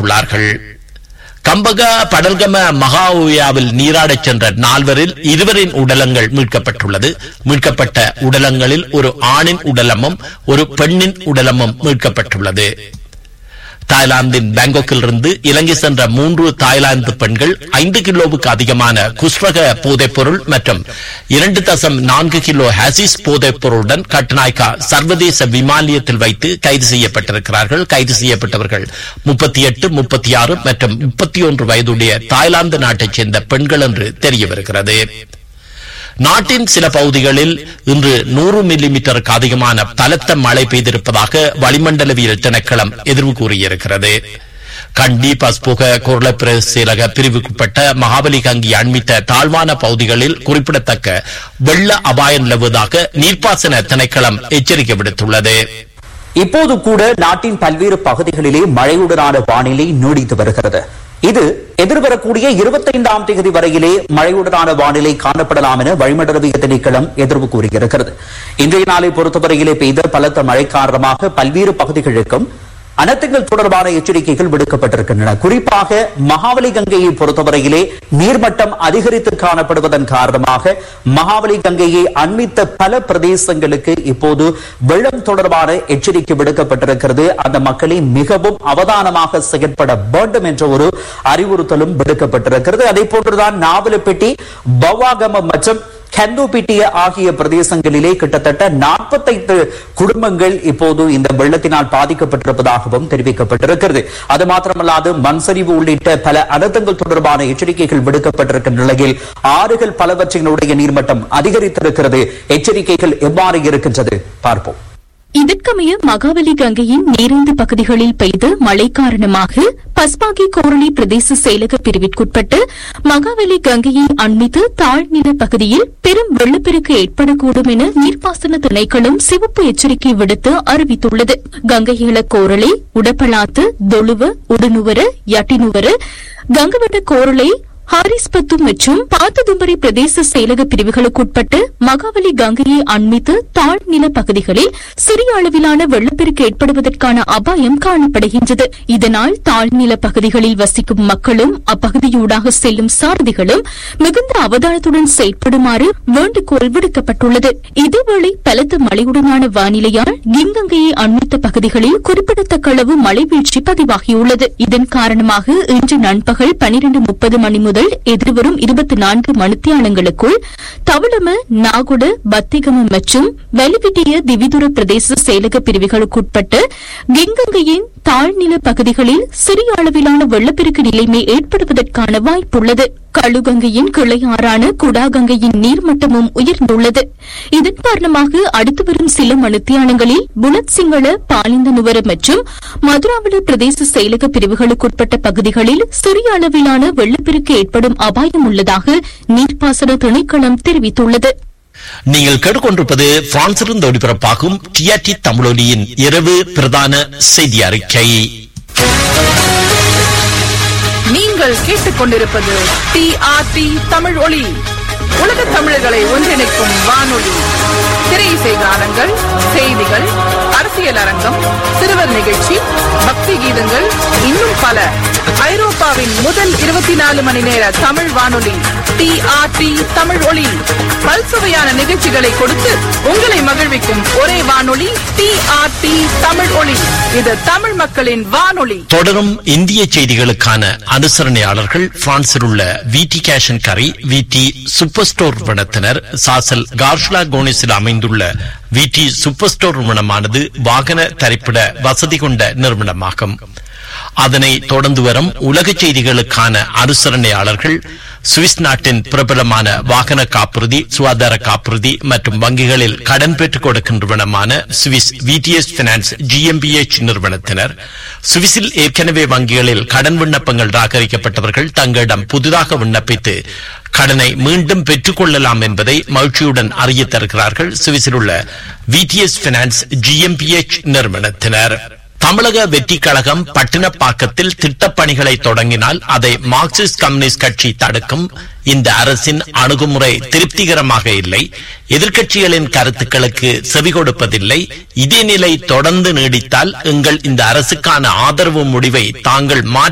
மீட்கப்பட்டுள்ளார்கள் கம்பக படல்கம மகாவியாவில் நீராடச் சென்ற நால்வரில் இருவரின் உடலங்கள் மீட்கப்பட்டுள்ளது மீட்கப்பட்ட உடலங்களில் ஒரு ஆணின் உடலமும் ஒரு பெண்ணின் உடலமும் மீட்கப்பட்டுள்ளது தாய்லாந்தின் பாங்காக்கில் இருந்து இலங்கை சென்ற மூன்று தாய்லாந்து பெண்கள் ஐந்து கிலோவுக்கு அதிகமான குஸ்வக போதைப் பொருள் மற்றும் இரண்டு தசம் நான்கு கிலோ ஹாசிஸ் போதைப் பொருளுடன் கட்டுநாய்க்கா சர்வதேச விமானியத்தில் வைத்து கைது செய்யப்பட்டிருக்கிறார்கள் கைது செய்யப்பட்டவர்கள் முப்பத்தி எட்டு முப்பத்தி ஆறு மற்றும் முப்பத்தி ஒன்று வயதுடைய தாய்லாந்து நாட்டைச் சேர்ந்த பெண்கள் என்று தெரிய வருகிறது நாட்டின் சில பகுதிகளில் இன்று நூறு மில்லி மீட்டருக்கு அதிகமான பலத்த மழை பெய்திருப்பதாக வளிமண்டலவியல் திணைக்களம் எதிர்வு கூறியிருக்கிறது கண்டி பஸ்புக குரல பிரசேலக பிரிவுக்குட்பட்ட மகாபலி கங்கி அண்மித்த தாழ்வான பகுதிகளில் குறிப்பிடத்தக்க வெள்ள அபாயம் நிலவுவதாக நீர்ப்பாசன திணைக்களம் எச்சரிக்கை விடுத்துள்ளது இப்போது கூட நாட்டின் பல்வேறு பகுதிகளிலே மழையுடனான வானிலை நீடித்து வருகிறது இது எதிர்வரக்கூடிய இருபத்தைந்தாம் தேதி வரையிலே மழையுடனான வானிலை காணப்படலாம் என வளிமண்டலவிய திணைக்களம் எதிர்வு கூறியிருக்கிறது இன்றைய நாளை பொறுத்தவரையிலே பெய்த பலத்த மழை காரணமாக பல்வேறு பகுதிகளுக்கும் அனர்த்தங்கள் தொடர்பான எச்சரிக்கைகள் விடுக்கப்பட்டிருக்கின்றன குறிப்பாக மகாவலி கங்கையை பொறுத்தவரையிலே நீர்மட்டம் அதிகரித்து காணப்படுவதன் காரணமாக மகாவலி கங்கையை அண்மித்த பல பிரதேசங்களுக்கு இப்போது வெள்ளம் தொடர்பான எச்சரிக்கை விடுக்கப்பட்டிருக்கிறது அந்த மக்களை மிகவும் அவதானமாக செயற்பட வேண்டும் என்ற ஒரு அறிவுறுத்தலும் விடுக்கப்பட்டிருக்கிறது அதே போன்றுதான் நாவலப்பட்டி பவாகம மற்றும் கந்தோபிட்டிய ஆகிய பிரதேசங்களிலே கிட்டத்தட்ட நாற்பத்தைந்து குடும்பங்கள் இப்போது இந்த வெள்ளத்தினால் பாதிக்கப்பட்டிருப்பதாகவும் தெரிவிக்கப்பட்டிருக்கிறது அது மாத்திரமல்லாது மண்சரிவு உள்ளிட்ட பல அனர்த்தங்கள் தொடர்பான எச்சரிக்கைகள் விடுக்கப்பட்டிருக்கின்ற நிலையில் ஆறுகள் பலவற்றினுடைய நீர்மட்டம் அதிகரித்திருக்கிறது எச்சரிக்கைகள் எவ்வாறு இருக்கின்றது பார்ப்போம் இதற்கமைய மகாவலி கங்கையின் நீரேந்து பகுதிகளில் பெய்த மழை காரணமாக பஸ்பாகி கோரளி பிரதேச செயலக பிரிவிற்குட்பட்டு மகாவலி கங்கையை அண்மித்து தாழ்நில பகுதியில் பெரும் வெள்ளப்பெருக்கு ஏற்படக்கூடும் என நீர்ப்பாசன திணைக்களம் சிவப்பு எச்சரிக்கை விடுத்து அறிவித்துள்ளது கங்கையில கோரளை உடப்பலாத்து தொழுவ உடுனுவர யட்டினுவர கங்கவட்ட கோரளை ஹாரிஸ்பத்து மற்றும் பாத்ததும்பரி பிரதேச செயலக பிரிவுகளுக்குட்பட்டு மகாவலி கங்கையை அண்மித்து தாழ்நில பகுதிகளில் சிறிய அளவிலான வெள்ளப்பெருக்கு ஏற்படுவதற்கான அபாயம் காணப்படுகின்றது இதனால் தாழ்நில பகுதிகளில் வசிக்கும் மக்களும் அப்பகுதியூடாக செல்லும் சாரதிகளும் மிகுந்த அவதானத்துடன் செயற்படுமாறு வேண்டுகோள் விடுக்கப்பட்டுள்ளது இதேவேளை பலத்த மழையுடனான வானிலையால் கிங்கங்கையை அண்மித்த பகுதிகளில் குறிப்பிடத்தக்க அளவு மழை வீழ்ச்சி பதிவாகியுள்ளது இதன் காரணமாக இன்று நண்பகல் பனிரண்டு முப்பது மணி முதல் எதிர்வரும் இருபத்தி நான்கு மணித்தியாலங்களுக்குள் தவளம நாகுட பத்திகம மற்றும் வெளிவிட்டிய திவிதுர பிரதேச செயலக பிரிவுகளுக்குட்பட்ட கிங்கங்கையின் தாழ்நில பகுதிகளில் சிறிய அளவிலான வெள்ளப்பெருக்கு நிலைமை ஏற்படுவதற்கான வாய்ப்புள்ளது கழுகங்கையின் கிளையாறான குடாகங்கையின் நீர்மட்டமும் உயர்ந்துள்ளது இதன் காரணமாக அடுத்து வரும் சில மணித்தியானங்களில் புலத் சிங்கள பாலிந்த நுவர மற்றும் மதுராவள பிரதேச செயலக பிரிவுகளுக்குட்பட்ட பகுதிகளில் சிறிய அளவிலான வெள்ளப்பெருக்கு ஏற்படும் அபாயம் உள்ளதாக நீர்ப்பாசன திணைக்களம் தெரிவித்துள்ளது நீங்கள் கேட்டுக்கொண்டிருப்பது பிரான்சிலிருந்து ஒளிபரப்பாகும் டிஆர்டி தமிழொலியின் இரவு பிரதான செய்தி அறிக்கை நீங்கள் கேட்டுக்கொண்டிருப்பது டிஆர்டி தமிழ் ஒளி உலக தமிழர்களை ஒன்றிணைக்கும் வானொலி திரையிசை கானங்கள் செய்திகள் அரசியல் அரங்கம் சிறுவர் நிகழ்ச்சி பக்தி கீதங்கள் இன்னும் பல ஐரோப்பாவின் முதல் இருபத்தி நாலு மணி நேர தமிழ் வானொலி டிஆர்டி தமிழ் ஒளி பல்சுவையான நிகழ்ச்சிகளை கொடுத்து உங்களை மகிழ்விக்கும் ஒரே வானொலி டிஆர்டி தமிழ் ஒளி இது தமிழ் மக்களின் வானொலி தொடரும் இந்திய செய்திகளுக்கான அனுசரணையாளர்கள் பிரான்சில் உள்ள விடி கேஷன் கரி விடி சூப்பர் ஸ்டோர் நிறுவனத்தினர் சாசல் கார்ஷ்லா கோனிஸில் அமைந்துள்ள விடி சூப்பர் ஸ்டோர் நிறுவனமானது வாகன தரிப்பிட வசதி கொண்ட நிறுவனமாகும் அதனை தொடர்ந்து வரும் உலக செய்திகளுக்கான அனுசரணையாளர்கள் சுவிஸ் நாட்டின் பிரபலமான வாகன காப்புறுதி சுகாதார காப்புறுதி மற்றும் வங்கிகளில் கடன் பெற்றுக் கொடுக்கும் நிறுவனமான சுவிஸ் விடிஎஸ் பினான்ஸ் ஜிஎம்பிஎச் நிறுவனத்தினர் சுவிஸில் ஏற்கனவே வங்கிகளில் கடன் விண்ணப்பங்கள் ராகரிக்கப்பட்டவர்கள் தங்களிடம் புதிதாக விண்ணப்பித்து கடனை மீண்டும் பெற்றுக் கொள்ளலாம் என்பதை மகிழ்ச்சியுடன் அறிய தருகிறார்கள் சுவிஸில் உள்ள விடிஎஸ் பினான்ஸ் ஜிஎம்பிஎச் நிறுவனத்தினர் தமிழக வெற்றி கழகம் பட்டினப்பாக்கத்தில் திட்டப்பணிகளை தொடங்கினால் அதை மார்க்சிஸ்ட் கம்யூனிஸ்ட் கட்சி தடுக்கும் இந்த அரசின் அணுகுமுறை திருப்திகரமாக இல்லை எதிர்க்கட்சிகளின் கருத்துக்களுக்கு செவி கொடுப்பதில்லை இதே நிலை தொடர்ந்து நீடித்தால் எங்கள் இந்த அரசுக்கான ஆதரவு முடிவை தாங்கள் மாற்ற